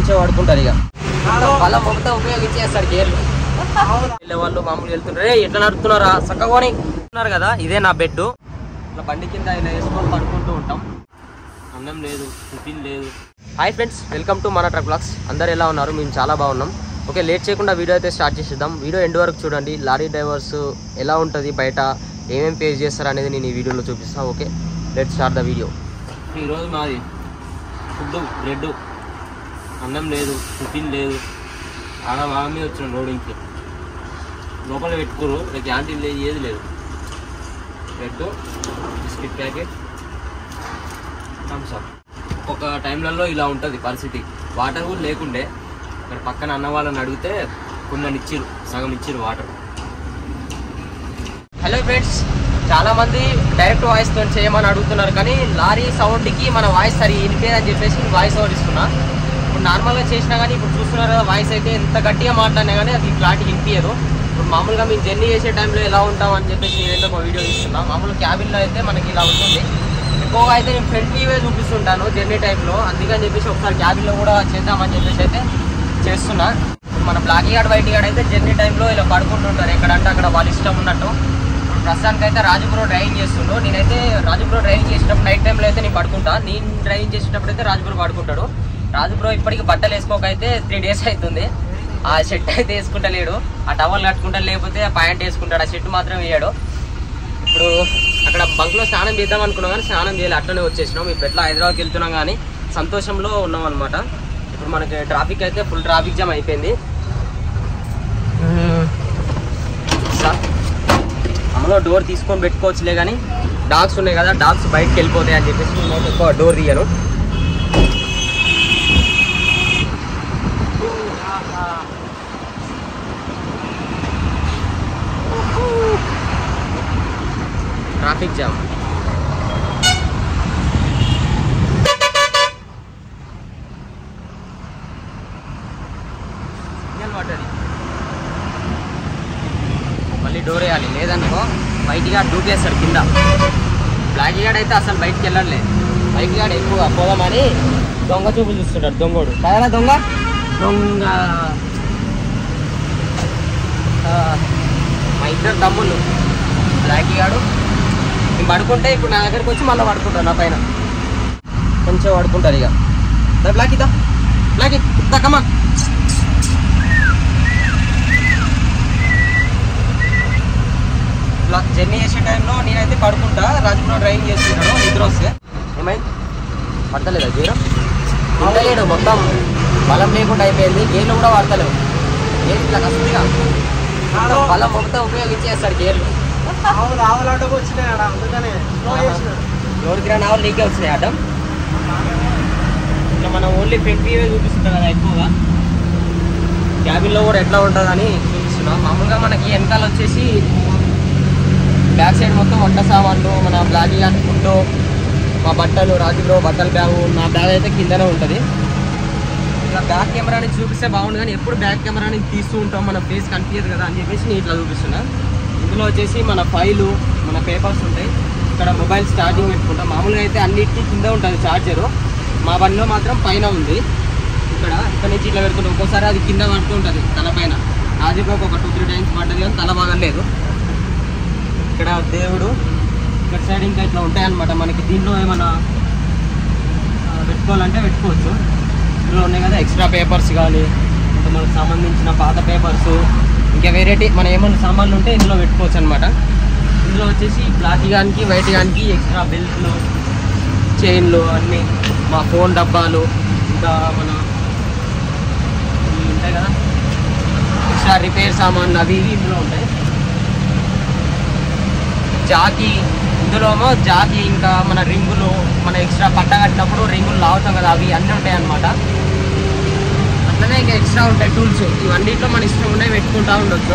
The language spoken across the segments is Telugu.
కొంచెం పడుకుంటారు ఇక వాళ్ళ మొత్తం ఉపయోగించేస్తారు గేర్లు వెళ్ళే వాళ్ళు మామూలుగా వెళ్తుంటారు "ఏయ్, ఎట్లా నడుపుతున్నారా చక్కగా ఉన్నారు కదా ఇదే నా బెడ్ ఇట్లా బండి కింద ఇలా వేసుకొని పడుకుంటూ ఉంటాం అన్నం లేదు టిఫిన్ లేదు హాయ్ ఫ్రెండ్స్ వెల్కమ్ టు మన ట్రక్ బ్లాగ్స్ అందరు ఎలా ఉన్నారు మేము చాలా బాగున్నాం ఓకే లేట్ చేయకుండా వీడియో అయితే స్టార్ట్ చేసేద్దాం వీడియో ఎండ్ వరకు చూడండి లారీ డ్రైవర్స్ ఎలా ఉంటుంది బయట ఏమేమి ఫేస్ చేస్తారు అనేది నేను ఈ వీడియోలో చూపిస్తాను okay let start the video ఈరోజు మాది ఫుడ్ బ్రెడ్ అన్నం లేదు టిఫిన్ లేదు ఆడ మా మీద వచ్చిన లోడింగ్కి లోపల పెట్టుకోరు ఇక క్యాంటీన్ లేదు ఏది లేదు bread biscuit packet Thums up ఒక టైంలలో ఇలా ఉంటుంది పరిస్థితి వాటర్ కూడా లేకుండే ఇక్కడ పక్కన అన్న వాళ్ళని అడిగితే కొన్ని ఇచ్చిరు సగం ఇచ్చిరు వాటర్ హలో ఫ్రెండ్స్ చాలా మంది డైరెక్ట్ వాయిస్ తో చేయమని అడుగుతున్నారు కానీ లారీ సౌండ్ కి మన వాయిస్ సరి వినిపేదని చెప్పేసి వాయిస్ ఓవర్ ఇస్తున్నా ఇప్పుడు నార్మల్ గా చేసినా కానీ ఇప్పుడు చూస్తున్నారు కదా వాయిస్ అయితే ఎంత గట్టిగా మాట్లాడినా కానీ అది క్లారిటీ వినిపించదు ఇప్పుడు మామూలుగా మేము జర్నీ చేసే టైంలో ఎలా ఉంటాం అని చెప్పేసి నేనైతే ఒక వీడియో ఇస్తున్నా మామూలు క్యాబిన్లో అయితే మనకి ఇలా ఉంటుంది ఎక్కువగా అయితే నేను ఫ్రంట్ వ్యూవే చూపిస్తుంటాను జర్నీ టైంలో అందుకని చెప్పేసి ఒకసారి క్యాబిన్లో కూడా చేద్దామని చెప్పేసి అయితే చేస్తున్నా ఇప్పుడు మన బ్లాక్ గార్డ్ వైట్ గార్డ్ అయితే జర్నీ టైంలో ఇలా పడుకుంటుంటారు ఎక్కడంటే అక్కడ వాళ్ళ ఇష్టం ఉన్నట్టు ఇప్పుడు ప్రస్తుతానికి అయితే రాజుపురం డ్రైవింగ్ చేస్తుండు నేనైతే రాజుపురం డ్రైవింగ్ చేసేటప్పుడు నైట్ టైంలో అయితే నేను పడుకుంటా నేను డ్రైవింగ్ చేసేటప్పుడు అయితే రాజుపురం పడుకుంటాడు రాజుపురం ఇప్పటికి బట్టలు వేసుకోక అయితే త్రీ డేస్ అవుతుంది ఆ షర్ట్ అయితే వేసుకుంటలేడు ఆ టవల్ కట్టుకుంటా లేకపోతే ఆ ప్యాంట్ వేసుకుంటాడు ఆ షర్ట్ మాత్రం వేయడు ఇప్పుడు అక్కడ బంక్లో స్నానం చేద్దాం అనుకున్నాం కానీ స్నానం చేయాలి అట్లనే వచ్చేసినాం ఇప్పుడు ఎట్లా హైదరాబాద్కి వెళ్తున్నాం కానీ సంతోషంలో ఉన్నాం అనమాట ఇప్పుడు మనకి ట్రాఫిక్ అయితే ఫుల్ ట్రాఫిక్ జామ్ అయిపోయింది సార్ అమ్మలో డోర్ తీసుకొని పెట్టుకోవచ్చులే కానీ డాగ్స్ ఉన్నాయి కదా డాగ్స్ బయటకు వెళ్ళిపోతాయి అని చెప్పేసి నేను ఎక్కువ డోర్ తీయను ట్రాఫిక్ జామ్ సిగ్నల్ పడ్డది మళ్ళీ డోర్ వేయాలి లేదనుకో బయట గాడు దూకేస్తాడు కింద బ్లాక్ గాడ్ అయితే అసలు బయటికి వెళ్ళలే బైక్ గాడు ఎక్కువ పోదామని దొంగ చూపులు చూస్తుంటాడు దొంగోడు కదా దొంగ దొంగ ఆ, మా ఇద్దరు తమ్ముళ్ళు బ్లాక్ గాడు నేను పడుకుంటే ఇప్పుడు నా దగ్గరికి వచ్చి మళ్ళీ పడుకుంటాను నా పైన కొంచెం పడుకుంటారు ఇక దా బ్లాక్ ఇద్దా బ్లాక్ ఇద్దా కమా ఇలా జర్నీ చేసే టైంలో నేనైతే పడుకుంటా రాజపురం డ్రైవింగ్ చేస్తున్నాడు నిద్ర వస్తే ఏమైంది పడతలేదా జీరో ఉండలేడు మొత్తం బలం లేకుండా అయిపోయింది గేర్లు కూడా పడతలేవు గేర్ ఇట్లా కష్టంగా మొత్తం బలం మొత్తం ఉపయోగించేస్తాడు గేర్లు అవును ఆవులాటకు వచ్చినాయి ఆడ అందుకనే స్లో చేసిన ఎవరికి రాని ఆవులు నీకే వచ్చినాయి అడ్డం ఇట్లా మనం ఓన్లీ ఫ్రంట్ వ్యూవే చూపిస్తుంటాం కదా ఎక్కువగా క్యాబిన్లో కూడా ఎట్లా ఉంటుందని చూపిస్తున్నాం మామూలుగా మనకి వెనకాల వచ్చేసి బ్యాక్ సైడ్ మొత్తం వంట సామాన్లు మన బ్లాక్ యాన్ ఫుడ్ మా బట్టలు రాజులో బట్టల బ్యాగు నా బ్యాగ్ అయితే కిందనే ఉంటుంది ఇలా బ్యాక్ కెమెరా నుంచి చూపిస్తే బాగుండు కానీ ఎప్పుడు బ్యాక్ కెమెరా నుంచి తీస్తూ ఉంటాం మన ఫేస్ కనిపించదు కదా అని చెప్పేసి నేను ఇట్లా చూపిస్తున్నా ఇందులో వచ్చేసి మన ఫైలు మన పేపర్స్ ఉంటాయి ఇక్కడ మొబైల్ స్టార్టింగ్ పెట్టుకుంటాం మామూలుగా అయితే అన్నిటికీ కింద ఉంటుంది ఛార్జరు మా బండిలో మాత్రం పైన ఉంది ఇక్కడ ఇక్కడ నుంచి ఇట్లా పెడుతుంటాం ఒక్కోసారి అది కింద పడుతూ ఉంటుంది తల పైన రాజీబాబు ఒక టూ త్రీ టైమ్స్ పడ్డది కానీ తల బాగలేదు ఇక్కడ దేవుడు ఇక్కడ సైడ్ ఇంకా ఇట్లా ఉంటాయన్నమాట మనకి దీంట్లో ఏమైనా ఆ, పెట్టుకోవాలంటే పెట్టుకోవచ్చు ఇందులో ఉన్నాయి కదా ఎక్స్ట్రా పేపర్స్ కానీ ఇంకా మనకు సంబంధించిన పాత పేపర్స్ ఇంకా వెరైటీ మన ఏమైనా సామాన్లు ఉంటే ఇందులో పెట్టుకోవచ్చు అనమాట ఇందులో వచ్చేసి బ్లాక్ గానికి వైట్ గానికి ఎక్స్ట్రా బెల్ట్లు చైన్లు అన్నీ మా ఫోన్ డబ్బాలు ఇంకా మన ఇవి ఉంటాయి కదా ఎక్స్ట్రా రిపేర్ సామాన్లు అవి ఇవి ఇందులో ఉంటాయి జాకీ ఇందులోమో జాకీ ఇంకా మన రింగులు మన ఎక్స్ట్రా పట్ట కట్టినప్పుడు రింగులు లాగుతాం కదా అవి అన్నీ ఉంటాయి అన్నమాట అట్లనే ఇంకా ఎక్స్ట్రా ఉంటాయి టూల్స్ ఇవన్నిట్లో మన ఇష్టం ఉన్నాయి పెట్టుకుంటా ఉండొచ్చు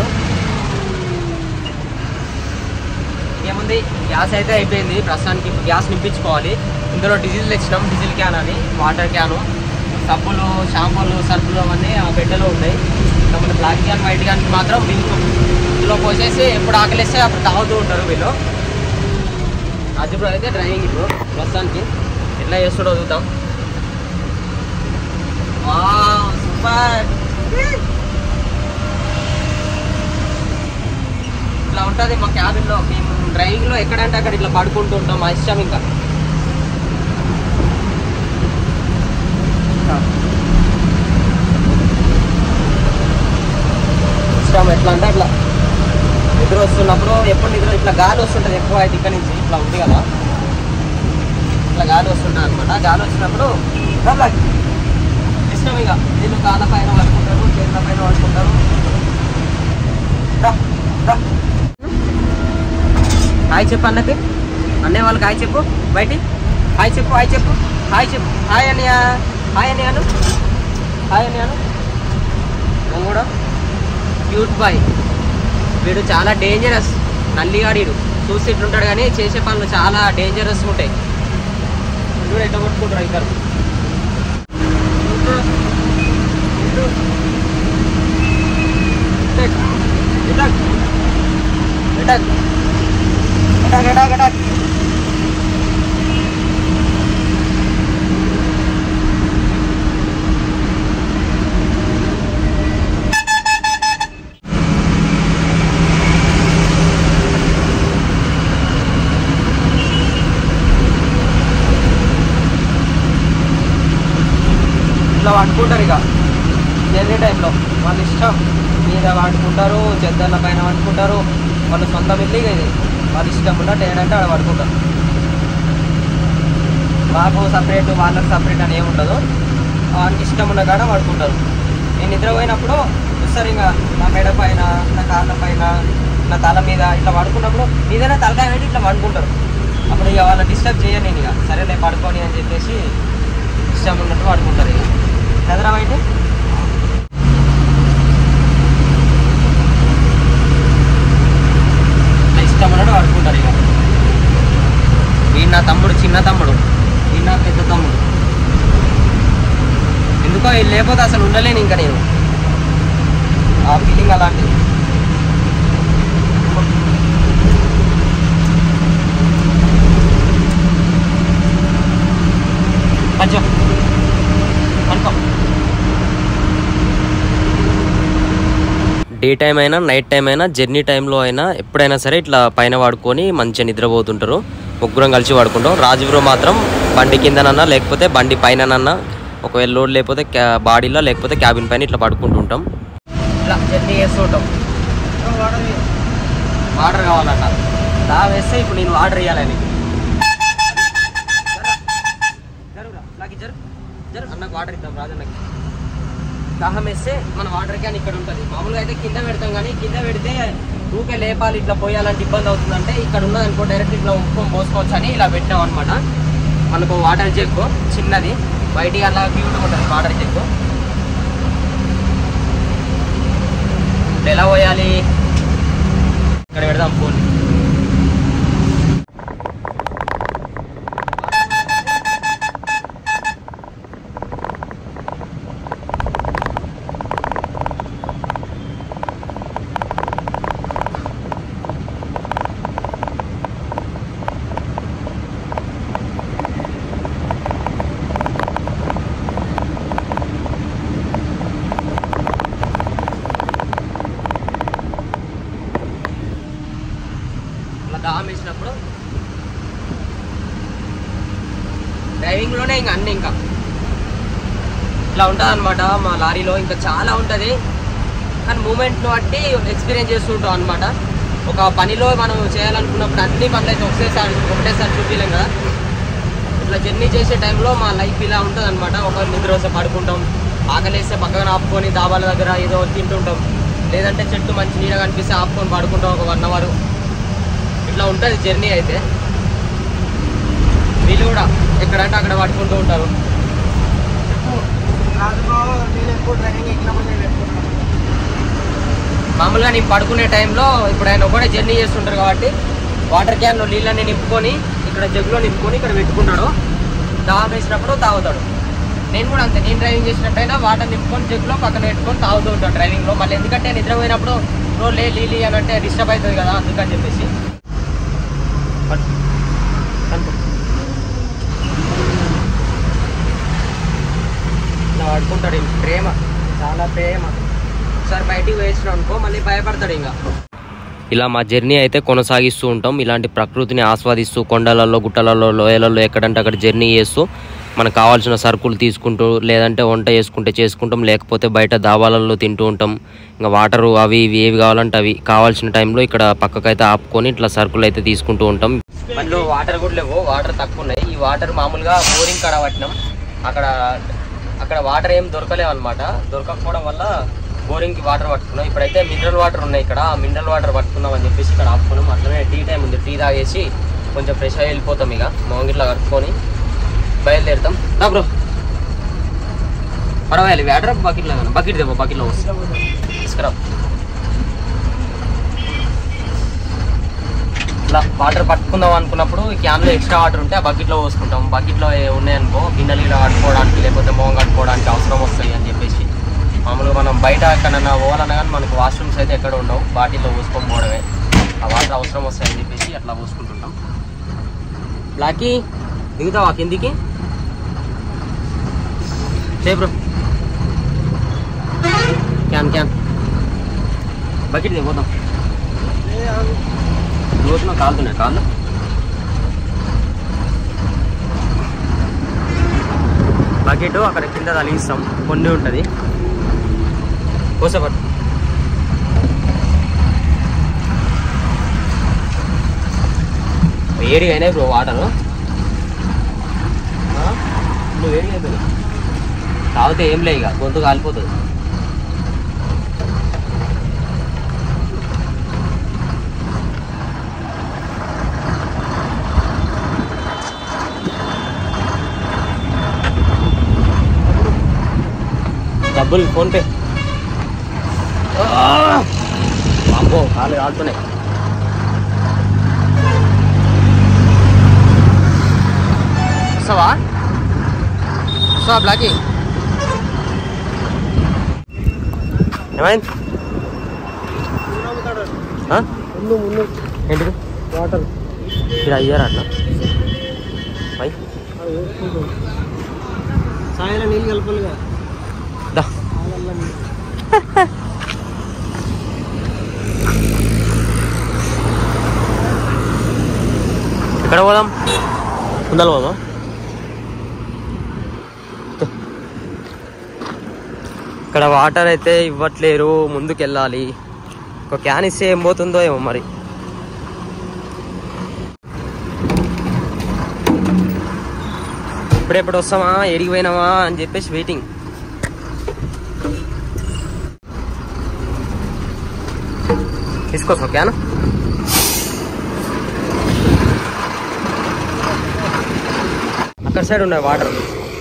ఏముంది గ్యాస్ అయితే అయిపోయింది ప్రస్తుతానికి ఇప్పుడు గ్యాస్ నింపించుకోవాలి ఇందులో డీజిల్ తెచ్చినాం డీజిల్ క్యాన్ అని వాటర్ క్యాను సబ్బులు షాంపూలు సర్ఫులు అవన్నీ ఆ బిడ్డలో ఉన్నాయి ఇంకా మన బ్లాక్ క్యాన్ వైట్ క్యాన్కి మాత్రం మిల్క్ ఇందులో పోసేసి ఎప్పుడు ఆకలిస్తే అప్పుడు తాగుతూ ఉంటారు వీళ్ళు రాజుబ్రో అయితే డ్రైవింగ్ ఇప్పుడు ప్రస్తుతానికి ఎట్లా చేస్తాడో చూద్దాం వావ్ సూపర్ ఇట్లా ఉంటుంది మా క్యాబిన్లో మేము డ్రైవింగ్లో ఎక్కడంటే అక్కడ ఇట్లా పడుకుంటూ ఉంటాం మా ఇష్టం ఇంకా ఇష్టం ఎట్లా అంటే అట్లా నిద్ర వస్తున్నప్పుడు ఎప్పుడు నిద్ర ఇట్లా గాలి వస్తుంటుంది ఎక్కువ అయితే ఇక్కడ నుంచి ఇట్లా ఉంది కదా ఇట్లా గాలి వస్తుంటుంది అనమాట గాలి వచ్చినప్పుడు అట్లా ఇష్టం ఇక వీళ్ళు కాళ్ళ పైన పడుకుంటారు చేతుల పైన పడుకుంటారు రా, రా. హాయ్ చెప్పు అన్నకి అన్నయ్య వాళ్ళకి హాయ్ చెప్పు బయటి హాయ్ చెప్పు హాయ్ చెప్పు హాయ్ చెప్పు హాయ్ అన్నయ్య హాయ్ అన్నయ్య అను హాయ్ అన్నయ్య అను నువ్వు కూడా క్యూట్ బాయ్ వీడు చాలా డేంజరస్ నల్లిగాడు వీడు చూసి ఇట్లుంటాడు కానీ చేసే పనులు చాలా డేంజరస్ ఉంటాయి చూడు ఎట్లా కొట్టుకుంటారు ఇద్దరు ఇట్లా పట్టుకుంటారు ఇక జర్నీ టైంలో వాళ్ళ ఇష్టం మీద పడుకుంటారు చెద్దర్ల పైన పడుకుంటారు వాళ్ళ సొంత ఇల్లు ఇక ఇది వాళ్ళ ఇష్టం ఉన్నట్టు ఏంటంటే ఆడ పడుకుంటారు మాకు సపరేట్ వాళ్ళకి సపరేట్ అని ఏమి ఉండదు వాళ్ళకి ఇష్టం ఉన్న కాడ పడుకుంటారు నేను నిద్రపోయినప్పుడు వస్తారు ఇంకా నా మెడ పైన నా కాళ్ళ పైన నా తల మీద ఇట్లా పడుకున్నప్పుడు మీదైనా తలకాయ పెట్టి ఇట్లా పడుకుంటారు అప్పుడు ఇక వాళ్ళని డిస్టర్బ్ చేయను నేను ఇక సరేలే పడుకొని అని చెప్పేసి ఇష్టం ఉన్నట్టు పడుకుంటారు ఇక కదరా బయట ఇట్లా ఇష్టం ఉన్నట్టు పడుకుంటారు ఇక ఈయన నా తమ్ముడు చిన్న తమ్ముడు ఈయన నా పెద్ద తమ్ముడు ఎందుకో వీళ్ళు లేకపోతే అసలు ఉండలేను ఇంకా నేను ఆ ఫీలింగ్ అలాంటిది కొంచెం అనుకో డే టైం అయినా నైట్ టైం అయినా జర్నీ టైంలో అయినా ఎప్పుడైనా సరే ఇట్లా పైన వాడుకొని మంచిగా నిద్రపోతుంటారు ముగ్గురం కలిసి వాడుకుంటాం రాజుబ్రో మాత్రం బండి కిందనన్నా లేకపోతే బండి పైననన్నా ఒకవేళ లోడ్ లేకపోతే క్యా బాడీలో లేకపోతే క్యాబిన్ పైన ఇట్లా పడుకుంటుంటాం ఇట్లా జర్నీ చేస్తూ ఉంటాం వాటర్ కావాలంట దా వేస్తే ఇప్పుడు నేను వాటర్ ఇవ్వాలని అన్నకు వాటర్ ఇద్దాం రాజన్నకి దాహం వేస్తే మన వాటర్ క్యాన్ ఇక్కడ ఉంటుంది మామూలుగా అయితే కింద పెడతాం కానీ కింద పెడితే ఊకే లేపాలి ఇట్లా పోయాలంటే ఇబ్బంది అవుతుందంటే ఇక్కడ ఉన్నది అనుకో డైరెక్ట్ ఇట్లా ఉప్పు పోసుకోవచ్చు అని ఇలా పెట్టినాం అనమాట మనకు వాటర్ జగ్గు చిన్నది బయటికి అలా క్యూట్ ఉంటుంది వాటర్ జగ్గు ఇప్పుడు ఎలా పోయాలి ఇక్కడ పెడదాం ఫోన్ అలా దాహం వేసినప్పుడు డ్రైవింగ్లోనే ఇంకా అన్ని ఇంకా ఇట్లా ఉంటుంది అనమాట మా లారీలో ఇంకా చాలా ఉంటుంది కానీ మూమెంట్ను బట్టి ఎక్స్పీరియన్స్ చేస్తుంటాం అనమాట ఒక పనిలో మనం చేయాలనుకున్నప్పుడు అన్ని పనులు అయితే ఒకటేసారి ఒకటేసారి చూపించలేం కదా ఇట్లా జర్నీ చేసే టైంలో మా లైఫ్ ఇలా ఉంటుంది అనమాట ఒక నిద్ర వస్తే పడుకుంటాం ఆకలేస్తే పక్కన ఆపుకొని దాబాల దగ్గర ఏదో తింటుంటాం లేదంటే చెట్టు మంచి నీడ కనిపిస్తే ఆపుకొని పడుకుంటాం ఒక వన్ అవర్ ఇట్లా ఉంటుంది జర్నీ అయితే వీళ్ళు కూడా ఎక్కడంటే అక్కడ పడుకుంటూ ఉంటారు రాజుబాబు నేను ఎక్కువ డ్రైవింగ్ ఎక్కినప్పుడు నేను పెట్టుకుంటాను మామూలుగా నేను పడుకునే టైంలో ఇప్పుడు ఆయన ఒకటే జర్నీ చేస్తుంటారు కాబట్టి వాటర్ క్యాన్లో నీళ్ళని నింపుకొని ఇక్కడ జగ్గులో నింపుకొని ఇక్కడ పెట్టుకుంటాడు దాహం వేసినప్పుడు తాగుతాడు నేను కూడా అంతే నేను డ్రైవింగ్ చేసినట్టయినా వాటర్ నింపుకొని జగ్గులో పక్కన పెట్టుకొని తాగుతూ ఉంటాను డ్రైవింగ్లో మళ్ళీ ఎందుకంటే నిద్రపోయినప్పుడు రో లే లీలి అని అంటే డిస్టర్బ్ అవుతుంది కదా అందుకని చెప్పేసి పడు. పడుకో. ఇలా పడుకుంటాడు ఈయన. ప్రేమ చాలా ప్రేమ ఒకసారి బయటికి వేసినాం అనుకో మళ్ళీ భయపడతాడు ఇంకా ఇలా మా జర్నీ అయితే కొనసాగిస్తూ ఉంటాం ఇలాంటి ప్రకృతిని ఆస్వాదిస్తూ కొండలలో గుట్టలలో లోయలలో ఎక్కడంటే అక్కడ జర్నీ చేస్తూ మనకు కావాల్సిన సరుకులు తీసుకుంటూ లేదంటే వంట చేసుకుంటే చేసుకుంటాం లేకపోతే బయట దాబాలలో తింటూ ఉంటాం ఇంకా వాటరు అవి ఇవి ఏవి కావాలంటే అవి కావాల్సిన టైంలో ఇక్కడ పక్కకైతే ఆపుకొని ఇట్లా సరుకులు అయితే తీసుకుంటూ ఉంటాం బండిలో వాటర్ కూడా లేవు వాటర్ తక్కువ ఉన్నాయి ఈ వాటర్ మామూలుగా బోరింగ్ కాడ పట్టినాం అక్కడ అక్కడ వాటర్ ఏం దొరకలేవు అనమాట దొరకకపోవడం వల్ల బోరింగ్కి వాటర్ పట్టుకున్నాం ఇప్పుడైతే మినరల్ వాటర్ ఉన్నాయి ఇక్కడ ఆ మినరల్ వాటర్ పట్టుకుందాం అని చెప్పేసి ఇక్కడ ఆపుకున్నాం అట్లనే టీ టైం ఉంది టీ తాగేసి కొంచెం ఫ్రెష్ అయ్యి వెళ్ళిపోతాం ఇక మోంగిట్లా కట్టుకొని బయలుదేరుతాం రా బ్రో పర్వాలేదు వాటర్ బకెట్లో బకెట్ దేవో బకెట్లో వస్తుంది తీసుకురా ఇట్లా వాటర్ పట్టుకుందాం అనుకున్నప్పుడు ఈ క్యాన్లో ఎక్స్ట్రా వాటర్ ఉంటే ఆ బకెట్లో పోసుకుంటాం బకెట్లో ఏ ఉన్నాయనుకో గిన్నెలు ఇలా కట్టుకోవడానికి లేకపోతే మోగ కట్టుకోవడానికి అవసరం వస్తాయి అని చెప్పేసి మామూలుగా మనం బయట ఎక్కడన్నా పోవాలన్నా కానీ మనకు వాష్రూమ్స్ అయితే ఎక్కడ ఉండవు బాటిల్లో పోసుకొని పోవడమే ఆ వాటర్ అవసరం వస్తాయి అని చెప్పేసి అట్లా పోసుకుంటుంటాం బ్లాకీ దిగుతావా కిందికి చే బ్రో క్యాన్ క్యాన్ బకెట్ దిగిపోతాం రోజున కాలుతున్నాయి కాళ్ళు బకెట్ అక్కడ కింద తలిగిస్తాం కొన్ని ఉంటుంది కోసపట్టు వేడిగా అయినాయి బ్రో వాటర్ నువ్వు వేడిగా అయిపోయినాయి తాగితే ఏం లే ఇక గొంతు కాలిపోతుంది డబ్బులు ఫోన్పే అబ్బో కాలు కాలుతున్నాయి వస్తావా వస్తావా బ్లాకీ ఏమైంది ఆ? ముందు ముందు ఏంటిది వాటర్ ఇక్కడ అయ్యారు అట్లా పై అది వేసుకుంటాం సాయంలో నీళ్ళు కలపాలిగా దా పాలల్లో నీళ్ళు. ఎక్కడ పోదాం ముందర పోదాం ఇక్కడ వాటర్ అయితే ఇవ్వట్లేరు ముందుకు వెళ్ళాలి ఒక క్యాన్ ఇస్తే ఏం పోతుందో ఏమో మరి ఇప్పుడెప్పుడు వస్తామా ఎడికి పోయినామా అని చెప్పేసి వెయిటింగ్ తీసుకోసం క్యాన్ అక్కడ సైడ్ ఉన్నాయి వాటర్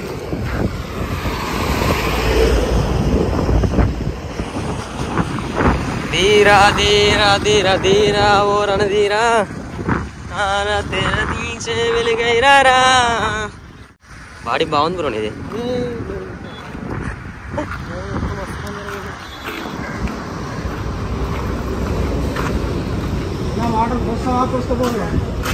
ధీరా ధీరా ధీరా ధీరా ఓ రణధీరా ఆన తెర తీసే వెలుగైరారా బాడీ బాగుంది బ్రో ఇది నా వాటర్ పోస్తావా పోసుకోపోదురా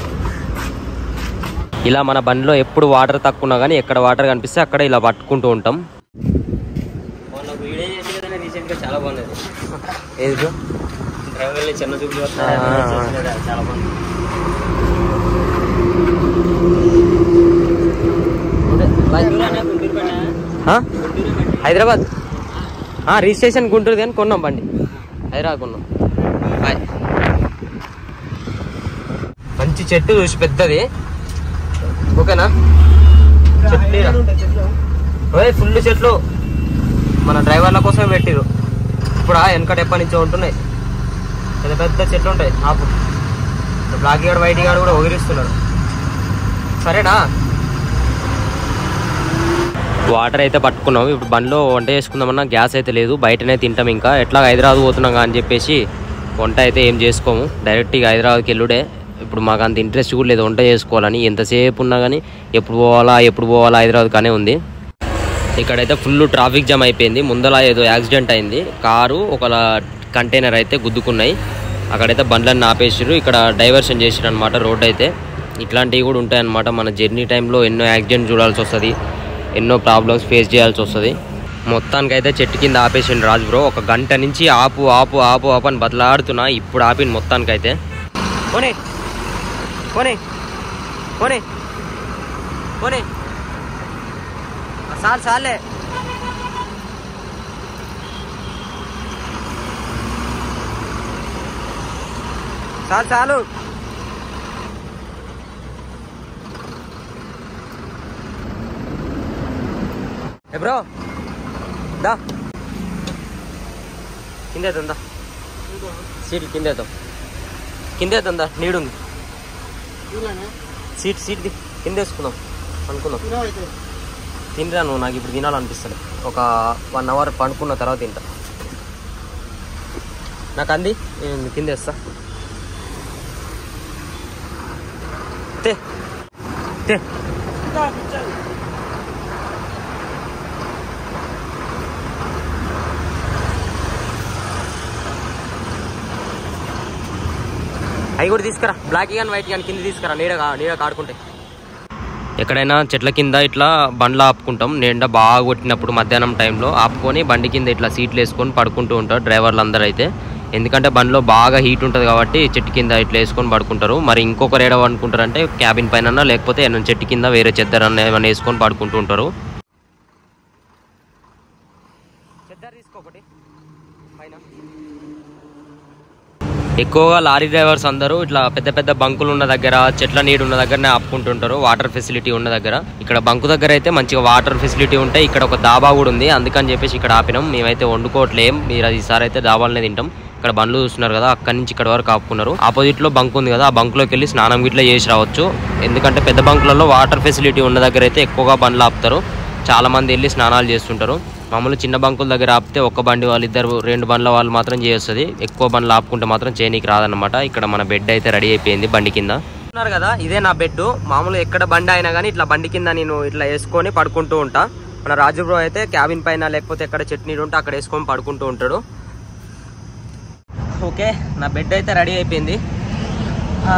ఇలా మన బండిలో ఎప్పుడు వాటర్ తక్కువ ఉన్నా కానీ ఎక్కడ వాటర్ కనిపిస్తే అక్కడ ఇలా పట్టుకుంటూ ఉంటాం వీడియో చేసి కదా రీసెంట్గా చాలా బాగుంది ఏది బ్రో డ్రైవర్ చిన్న చూపులు చాలా బాగుంది ఆ? హైదరాబాద్ ఆ, రిజిస్ట్రేషన్ గుంటూరు కానీ కొన్నాం బండి హైదరాబాద్ కొన్నాం బాయ్ మంచి చెట్టు చూసి పెద్దది ఓకేనా చెట్లు ఈడ. ఓయ్ ఫుల్ చెట్లు మన డ్రైవర్ల కోసం పెట్టిరు ఇప్పుడు ఆ వెనకట ఎప్పటి నుంచో ఉంటున్నాయి పెద్ద పెద్ద చెట్లు ఉంటాయి ఆపు బ్లాక్ గార్డ్ వైట్ గార్డ్ కూడా ఒగిరిస్తున్నాడు సరేనా వాటర్ అయితే పట్టుకున్నాం ఇప్పుడు బండిలో వంట చేసుకుందామన్నా గ్యాస్ అయితే లేదు బయటనే తింటాం ఇంకా ఎట్లా హైదరాబాద్ పోతున్నాం అని చెప్పేసి వంట అయితే ఏం చేసుకోము డైరెక్ట్గా హైదరాబాద్కి వెళ్ళుడే ఇప్పుడు మాకు అంత ఇంట్రెస్ట్ కూడా లేదు వంట చేసుకోవాలని ఎంతసేపు ఉన్నా కానీ ఎప్పుడు పోవాలా ఎప్పుడు పోవాలా హైదరాబాద్ కానీ ఉంది ఇక్కడైతే ఫుల్ ట్రాఫిక్ జామ్ అయిపోయింది ముందల ఏదో యాక్సిడెంట్ అయింది కారు ఒక కంటైనర్ అయితే గుద్దుకున్నాయి అక్కడైతే బండ్లన్నీ ఆపేసారు ఇక్కడ డైవర్షన్ చేసారు అనమాట రోడ్ అయితే ఇట్లాంటివి కూడా ఉంటాయన్నమాట మన జర్నీ టైంలో ఎన్నో యాక్సిడెంట్ చూడాల్సి వస్తుంది ఎన్నో ప్రాబ్లమ్స్ ఫేస్ చేయాల్సి వస్తుంది మొత్తానికైతే చెట్టు కింద ఆపేసిండు రాజు బ్రో ఒక గంట నుంచి ఆపు ఆపు ఆపు ఆపు అని బదలాడుతున్నా ఇప్పుడు ఆపింది మొత్తానికైతే పోనీ పోనీ పోనీ పోనీ సార్ సార్లే చాలు చాలు ఏ బ్రో దా కిందేద్దా సీట్ కిందేద్దాం కిందేద్దా నీడుంది సీట్ సీట్ ది కిందేసుకుందాం అనుకుందాం తినరా నువ్వు నాకు ఇప్పుడు తినాలనిపిస్తుంది ఒక వన్ అవర్ పండుకున్న తర్వాత తింటా నాకు అంది నేను కింద వేస్తా తే తే అవి కూడా తీసుకురా బ్లాక్ కానీ వైట్ కానీ కింద తీసుకురా నీడ కా- నీడ కాడుకుంటే ఎక్కడైనా చెట్ల కింద ఇట్లా బండ్లు ఆపుకుంటాం నిండా బాగా కొట్టినప్పుడు మధ్యాహ్నం టైంలో ఆపుకొని బండి కింద ఇట్లా సీట్లు వేసుకొని పడుకుంటూ ఉంటారు డ్రైవర్లు అందరూ అయితే ఎందుకంటే బండిలో బాగా హీట్ ఉంటుంది కాబట్టి చెట్టు కింద ఇట్లా వేసుకొని పడుకుంటారు మరి ఇంకొకరు ఏడ అనుకుంటారు అంటే క్యాబిన్ పైన లేకపోతే ఏమైనా చెట్టు కింద వేరే చెద్దరు అన్న ఏమైనా వేసుకొని పడుకుంటూ ఉంటారు చెద్దరు తీసుకోకటి పైన ఎక్కువగా లారీ డ్రైవర్స్ అందరూ ఇట్లా పెద్ద పెద్ద బంకులు ఉన్న దగ్గర చెట్ల నీడు ఉన్న దగ్గరనే ఆపుకుంటుంటారు వాటర్ ఫెసిలిటీ ఉన్న దగ్గర ఇక్కడ బంకు దగ్గర అయితే మంచిగా వాటర్ ఫెసిలిటీ ఉంటాయి ఇక్కడ ఒక దాబా కూడా ఉంది అందుకని చెప్పేసి ఇక్కడ ఆపినాం మేమైతే వండుకోవట్లేం మీరు ఈసారి అయితే దాబాలనే తింటాం ఇక్కడ బండ్లు చూస్తున్నారు కదా అక్కడి నుంచి ఇక్కడ వరకు ఆపుకున్నారు ఆపోజిట్ లో బంక్ ఉంది కదా ఆ బంకులోకి వెళ్ళి స్నానం గిట్లా చేసి రావచ్చు ఎందుకంటే పెద్ద బంకులలో వాటర్ ఫెసిలిటీ ఉన్న దగ్గర అయితే ఎక్కువగా బండ్లు ఆపుతారు చాలా మంది వెళ్ళి స్నానాలు చేస్తుంటారు మామూలు చిన్న బంకుల దగ్గర ఆపితే ఒక్క బండి వాళ్ళు ఇద్దరు రెండు బండ్ల వాళ్ళు మాత్రం చేస్తుంది ఎక్కువ బండ్లు ఆపుకుంటే మాత్రం చేయనీకి రాదన్నమాట ఇక్కడ మన బెడ్ అయితే రెడీ అయిపోయింది బండి కింద ఉన్నారు కదా ఇదే నా బెడ్ మామూలు ఎక్కడ బండి అయినా కానీ ఇట్లా బండి కింద నేను ఇట్లా వేసుకొని పడుకుంటూ ఉంటా మన రాజు బ్రో అయితే క్యాబిన్ పైన లేకపోతే ఎక్కడ చట్నీ ఉంటే అక్కడ వేసుకొని పడుకుంటూ ఉంటాడు ఓకే నా బెడ్ అయితే రెడీ అయిపోయింది ఆ,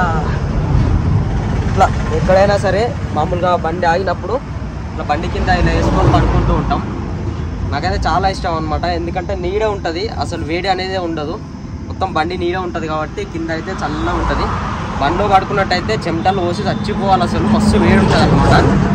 ఇట్లా ఎక్కడైనా సరే మామూలుగా బండి ఆగినప్పుడు ఇట్లా బండి కింద ఇలా వేసుకొని పడుకుంటూ ఉంటాం నాకైతే చాలా ఇష్టం అనమాట ఎందుకంటే నీడ ఉంటుంది అసలు వేడి అనేది ఉండదు మొత్తం బండి నీడ ఉంటుంది కాబట్టి కింద అయితే చల్లగా ఉంటుంది బండిలో పడుకున్నట్టయితే చెమటలు పోసి చచ్చిపోవాలి అసలు మస్తు వేడి ఉంటుంది అనమాట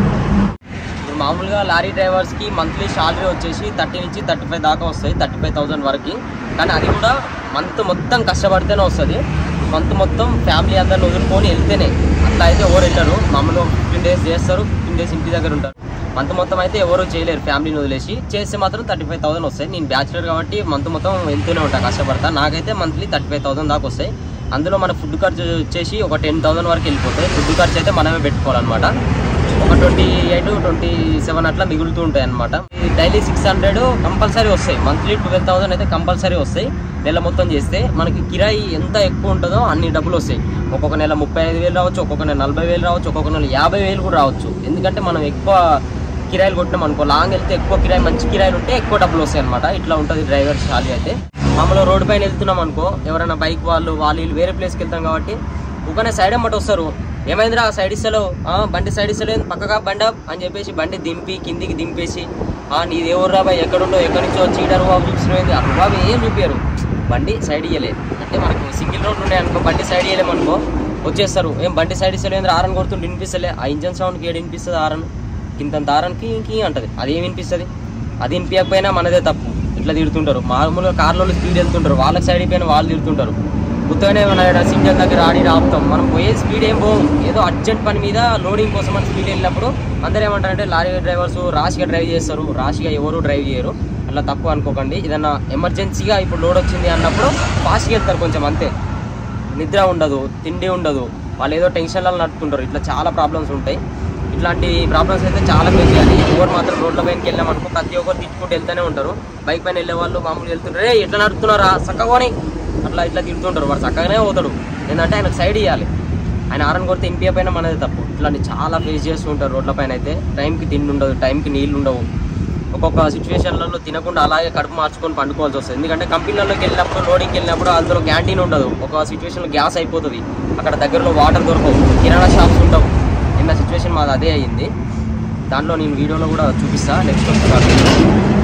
ఇప్పుడు మామూలుగా లారీ డ్రైవర్స్కి మంత్లీ శాలరీ వచ్చేసి థర్టీ నుంచి థర్టీ ఫైవ్ దాకా వస్తాయి థర్టీ ఫైవ్ థౌసండ్ వరకు కానీ అది కూడా మంత్ మొత్తం కష్టపడితేనే వస్తుంది మంత్ మొత్తం ఫ్యామిలీ అందరిని వదులుకొని వెళ్తేనే అట్లా అయితే ఎవరు వెళ్ళరు మామూలుగా ఫిఫ్టీన్ డేస్ చేస్తారు ఫిఫ్టీన్ డేస్ ఇంటి దగ్గర ఉంటారు మంత్ మొత్తం అయితే ఎవరు చేయలేరు ఫ్యామిలీని వదిలేసి చేస్తే మాత్రం థర్టీ ఫైవ్ థౌసండ్ వస్తాయి నేను బ్యాచులర్ కాబట్టి మంత్ మొత్తం వెళ్తూనే ఉంటాను కష్టపడతా నాకైతే మంత్లీ థర్టీ ఫైవ్ థౌసండ్ దాకా వస్తాయి అందులో మన ఫుడ్ ఖర్చు వచ్చేసి ఒక టెన్ థౌసండ్ వరకు వెళ్ళిపోతాయి ఫుడ్ ఖర్చు అయితే మనమే పెట్టుకోవాలన్నమాట ఒక ట్వంటీ ఎయిట్ ట్వంటీ సెవెన్ అట్లా మిగులుతూ ఉంటాయి అనమాట డైలీ సిక్స్ హండ్రెడ్ కంపల్సరీ వస్తాయి మంత్లీ ట్వెల్వ్ థౌసండ్ అయితే కంపల్సరీ వస్తాయి నెల మొత్తం చేస్తే మనకి కిరాయి ఎంత ఎక్కువ ఉంటుందో అన్ని డబ్బులు వస్తాయి ఒక్కొక్క నెల ముప్పై ఐదు వేలు రావచ్చు ఒక్కొక్క నెల నలభై వేలు రావచ్చు ఒక్కొక్క నెల యాభై వేలు కూడా రావచ్చు ఎందుకంటే మనం ఎక్కువ కిరాయిలు కొట్టినాం అనుకో లాంగ్ వెళ్తే ఎక్కువ కిరాయి మంచి కిరాయిలు ఉంటే ఎక్కువ డబ్బులు వస్తాయి అనమాట ఇట్లా ఉంటుంది డ్రైవర్ శాలరీ అయితే మామూలుగా రోడ్డు పైన వెళ్తున్నాం అనుకో ఎవరైనా బైక్ వాళ్ళు వాళ్ళు వీళ్ళు వేరే ప్లేస్కి వెళ్తాం కాబట్టి ఊకనే సైడ్ అమ్మటి వస్తారు ఏమైందిరా సైడ్ ఇస్తలేవు ఆ, బండి సైడ్ ఇస్తలేదు పక్కగా బండి ఆప్ అని చెప్పేసి బండి దింపి కిందికి దింపేసి ఆ నీది ఎవరు రా బాయ్ ఎక్కడుండో ఎక్కడి నుంచో చీటర్ బాబు చూపిస్తున్నది అక్కడ బాబు ఏం చూపారు బండి సైడ్ ఇయ్యలే అంటే మనకు సింగిల్ రోడ్ ఉన్నాయి అనుకో బండి సైడ్ ఇయ్యలేము అనుకో వచ్చేస్తారు ఏం బండి సైడ్ ఇస్తలేదు ఆరన్ కొడుతుంటే వినిపిస్తలే ఆ ఇంజన్ సౌండ్కి ఏడు వినిపిస్తుంది ఆరన్ కింద ఆరన్కి ఇంకీ అంటది అది ఏం వినిపిస్తుంది అది వినిపించకపోయినా మనదే తప్పు ఇట్లా తిడుతుంటారు మామూలుగా కార్లో స్పీడ్ వెళ్తుంటారు వాళ్ళకి సైడ్ అయిపోయిన వాళ్ళు తిడుతుంటారు కొత్తగానే మన సింగల్ దగ్గర ఆడి ఆపుతాం మనం పోయే స్పీడ్ ఏం పోం ఏదో అర్జెంట్ పని మీద లోడింగ్ కోసం అని స్పీడ్ వెళ్ళినప్పుడు అందరూ ఏమంటారంటే లారీ డ్రైవర్స్ రాష్గా డ్రైవ్ చేస్తారు రాష్గా ఎవరు డ్రైవ్ చేయరు అట్లా తప్పు అనుకోకండి ఏదన్నా ఎమర్జెన్సీగా ఇప్పుడు లోడ్ వచ్చింది అన్నప్పుడు ఫాస్ట్గా వెళ్తారు కొంచెం అంతే నిద్ర ఉండదు తిండి ఉండదు వాళ్ళు ఏదో టెన్షన్లలో నడుపుకుంటారు ఇట్లా చాలా ప్రాబ్లమ్స్ ఉంటాయి ఇట్లాంటి ప్రాబ్లమ్స్ అయితే చాలా ఫేస్ చేయాలి ఎవరు మాత్రం రోడ్ల పైనకి వెళ్ళామనుకో ప్రతి ఒక్కరు తిట్టుకుంటూ వెళ్తూనే ఉంటారు బైక్ పైన వెళ్ళే వాళ్ళు మామూలుగా వెళ్తుంటారు రే ఎట్లా నడుపుతున్నారా చక్కగాని అట్లా ఇట్లా తిడుతుంటారు వాడు చక్కగానే పోతాడు ఏంటంటే ఆయనకు సైడ్ ఇవ్వాలి ఆయన ఆరని కొడితే ఎంపీ పైన మనది తప్పు ఇట్లాంటి చాలా ఫేస్ చేస్తూ ఉంటారు రోడ్ల పైన అయితే టైంకి తిండి ఉండదు టైంకి నీళ్ళు ఉండవు ఒక్కొక్క సిచ్యువేషన్లలో తినకుండా అలాగే కడుపు మార్చుకొని పండుకోవాల్సి వస్తుంది ఎందుకంటే కంపెనీలలోకి వెళ్ళినప్పుడు లోడింగ్కి వెళ్ళినప్పుడు అందులో క్యాంటీన్ ఉండదు ఒక సిచ్యువేషన్లో గ్యాస్ అయిపోతుంది అక్కడ దగ్గరలో వాటర్ దొరకవు కిరాణా షాప్స్ ఉండవు నిన్న సిచ్యువేషన్ మాది అదే అయ్యింది దాంట్లో నేను వీడియోలో కూడా చూపిస్తా నెక్స్ట్ ఒకసారి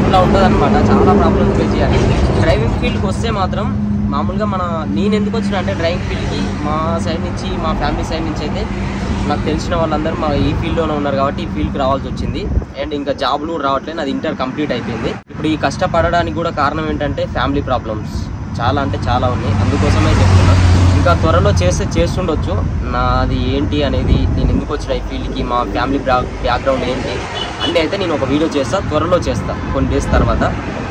ఇట్లా ఉంటుంది అనమాట చాలా ప్రాబ్లమ్స్ ఫేస్ చేయాలి డ్రైవింగ్ ఫీల్డ్కి వస్తే మాత్రం మామూలుగా మన నేను ఎందుకు వచ్చిన అంటే డ్రైవింగ్ ఫీల్డ్కి మా సైడ్ నుంచి మా ఫ్యామిలీ సైడ్ నుంచి అయితే నాకు తెలిసిన వాళ్ళందరూ మా ఈ ఫీల్డ్లోనే ఉన్నారు కాబట్టి ఈ ఫీల్డ్కి రావాల్సి వచ్చింది అండ్ ఇంకా జాబ్లు కూడా రావట్లేదు అది ఇంటర్ కంప్లీట్ అయిపోయింది ఇప్పుడు ఈ కష్టపడడానికి కూడా కారణం ఏంటంటే ఫ్యామిలీ ప్రాబ్లమ్స్ చాలా అంటే చాలా ఉన్నాయి అందుకోసమే చెప్తున్నా ఇంకా త్వరలో చేస్తే చేస్తుండొచ్చు నాది ఏంటి అనేది నేను ఎందుకు వచ్చిన ఈ ఫీల్డ్కి మా ఫ్యామిలీ బ్యాక్ బ్యాక్గ్రౌండ్ ఏంటి అంటే అయితే నేను ఒక వీడియో చేస్తా త్వరలో చేస్తా కొన్ని డేస్ తర్వాత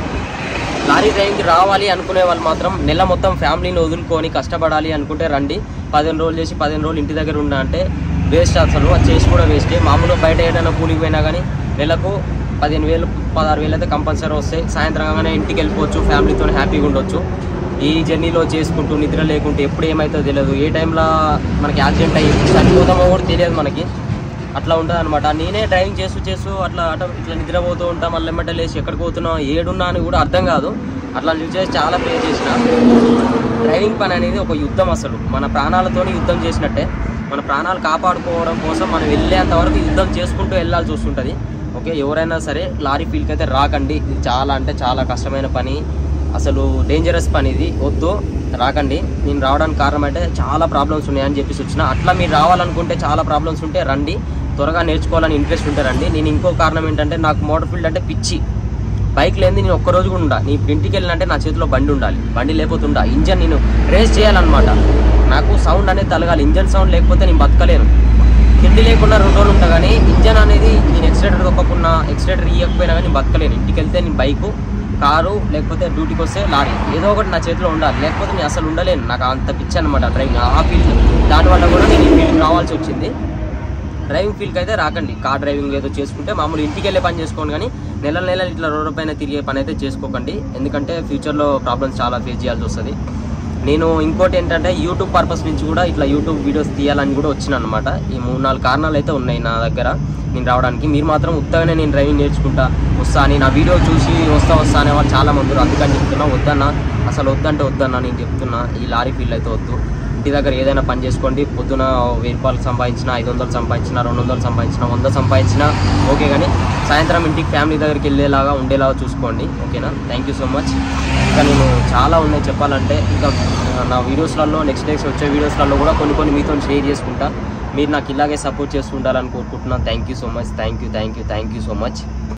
లారీ డ్రైవింగ్కి రావాలి అనుకునే వాళ్ళు మాత్రం నెల మొత్తం ఫ్యామిలీని వదులుకొని కష్టపడాలి అనుకుంటే రండి పదిహేను రోజులు చేసి పదిహేను రోజులు ఇంటి దగ్గర ఉన్నా అంటే వేస్ట్ అసలు అది చేసి కూడా వేస్టే మామూలుగా బయట ఏదైనా కూలికి పోయినా కానీ నెలకు పదిహేను వేలు పదహారు వేలు అయితే కంపల్సరీ వస్తాయి సాయంత్రం కాగానే ఇంటికి వెళ్ళిపోవచ్చు ఫ్యామిలీతో హ్యాపీగా ఉండొచ్చు ఈ జర్నీలో చేసుకుంటూ నిద్ర లేకుంటే ఎప్పుడు ఏమవుతుందో తెలియదు ఏ టైంలో మనకి యాక్సిడెంట్ అయ్యి చనిపోతామో కూడా తెలియదు మనకి అట్లా ఉంటుంది అనమాట నేనే డ్రైవింగ్ చేస్తూ చేస్తూ అట్లా అట ఇట్లా నిద్రపోతూ ఉంటా మళ్ళీ ఎమ్మట లేచి ఎక్కడికి పోతున్నా ఏడున్నా అని కూడా అర్థం కాదు అట్లా చేసి చాలా పే చేసిన డ్రైవింగ్ పని అనేది ఒక యుద్ధం అసలు మన ప్రాణాలతోని యుద్ధం చేసినట్టే మన ప్రాణాలు కాపాడుకోవడం కోసం మనం వెళ్ళేంత వరకు యుద్ధం చేసుకుంటూ వెళ్ళాల్సి వస్తుంటుంది ఓకే ఎవరైనా సరే లారీ ఫీల్డ్కి అయితే రాకండి ఇది చాలా అంటే చాలా కష్టమైన పని అసలు డేంజరస్ పని ఇది వద్దు రాకండి నేను రావడానికి కారణం అంటే చాలా ప్రాబ్లమ్స్ ఉన్నాయని చెప్పేసి వచ్చిన అట్లా మీరు రావాలనుకుంటే చాలా ప్రాబ్లమ్స్ ఉంటే రండి త్వరగా నేర్చుకోవాలని ఇంట్రెస్ట్ ఉంటే రండి నేను ఇంకో కారణం ఏంటంటే నాకు మోటార్ ఫీల్డ్ అంటే పిచ్చి బైక్ లేని నేను ఒక్క రోజు కూడా ఉండా నీ ఇప్పుడు ఇంటికి వెళ్ళినంటే నా చేతిలో బండి ఉండాలి బండి లేకపోతుండా ఇంజన్ నేను రేస్ చేయాలన్నమాట నాకు సౌండ్ అనేది తలగాలి ఇంజన్ సౌండ్ లేకపోతే నేను బతకలేను తిండి లేకుండా రెండు రోజులు ఉంటా కానీ ఇంజన్ అనేది నేను ఎక్సిలేటర్ తొక్కకున్నా ఎక్సిలేటర్ ఇవ్వకపోయినా కానీ నేను బతకలేను ఇంటికి వెళ్తే నేను బైకు కారు లేకపోతే డ్యూటీకి వస్తే లారీ ఏదో ఒకటి నా చేతిలో ఉండాలి లేకపోతే నేను అసలు ఉండలేను నాకు అంత పిచ్చి అనమాట డ్రైవింగ్ ఆ ఫీల్డ్ దానివల్ల కూడా నేను ఈ ఫీల్డ్ రావాల్సి వచ్చింది డ్రైవింగ్ ఫీల్డ్కి అయితే రాకండి కార్ డ్రైవింగ్ ఏదో చేసుకుంటే మామూలు ఇంటికి వెళ్ళే పని చేసుకోండి కానీ నెల నెల ఇట్లా రోడ్డు పైన తిరిగే పని అయితే చేసుకోకండి ఎందుకంటే ఫ్యూచర్లో ప్రాబ్లమ్స్ చాలా ఫేస్ చేయాల్సి వస్తుంది నేను ఇంకోటి ఏంటంటే యూట్యూబ్ పర్పస్ నుంచి కూడా ఇట్లా యూట్యూబ్ వీడియోస్ తీయాలని కూడా వచ్చిన అనమాట ఈ మూడు నాలుగు కారణాలు అయితే ఉన్నాయి నా దగ్గర నేను రావడానికి మీరు మాత్రం ఉత్తగానే నేను డ్రైవింగ్ నేర్చుకుంటా వస్తా అని నా వీడియో చూసి వస్తా వస్తా అనే వాళ్ళు చాలా మంది ఉన్నారు. అందుకని చెప్తున్నా వద్దన్నా అసలు వద్దంటే వద్దన్నా నేను చెప్తున్నా ఈ లారీ ఫీల్డ్ అయితే వద్దు ఇంటి దగ్గర ఏదైనా పని చేసుకోండి పొద్దున వెయ్యి రూపాయలు సంపాదించిన ఐదు వందలు సంపాదించిన రెండు వందలు సంపాదించిన వంద సంపాదించిన ఓకే కానీ సాయంత్రం ఇంటికి ఫ్యామిలీ దగ్గరికి వెళ్ళేలాగా ఉండేలాగా చూసుకోండి ఓకేనా థ్యాంక్ యూ సో మచ్ ఇంకా నేను చాలా ఉన్నాయి చెప్పాలంటే ఇంకా నా వీడియోస్లలో నెక్స్ట్ డేస్ వచ్చే వీడియోస్లలో కూడా కొన్ని కొన్ని మీతో షేర్ చేసుకుంటా మీరు నాకు ఇలాగే సపోర్ట్ చేస్తుంటారని కోరుకుంటున్నాను thank you so much thank you thank you thank you so much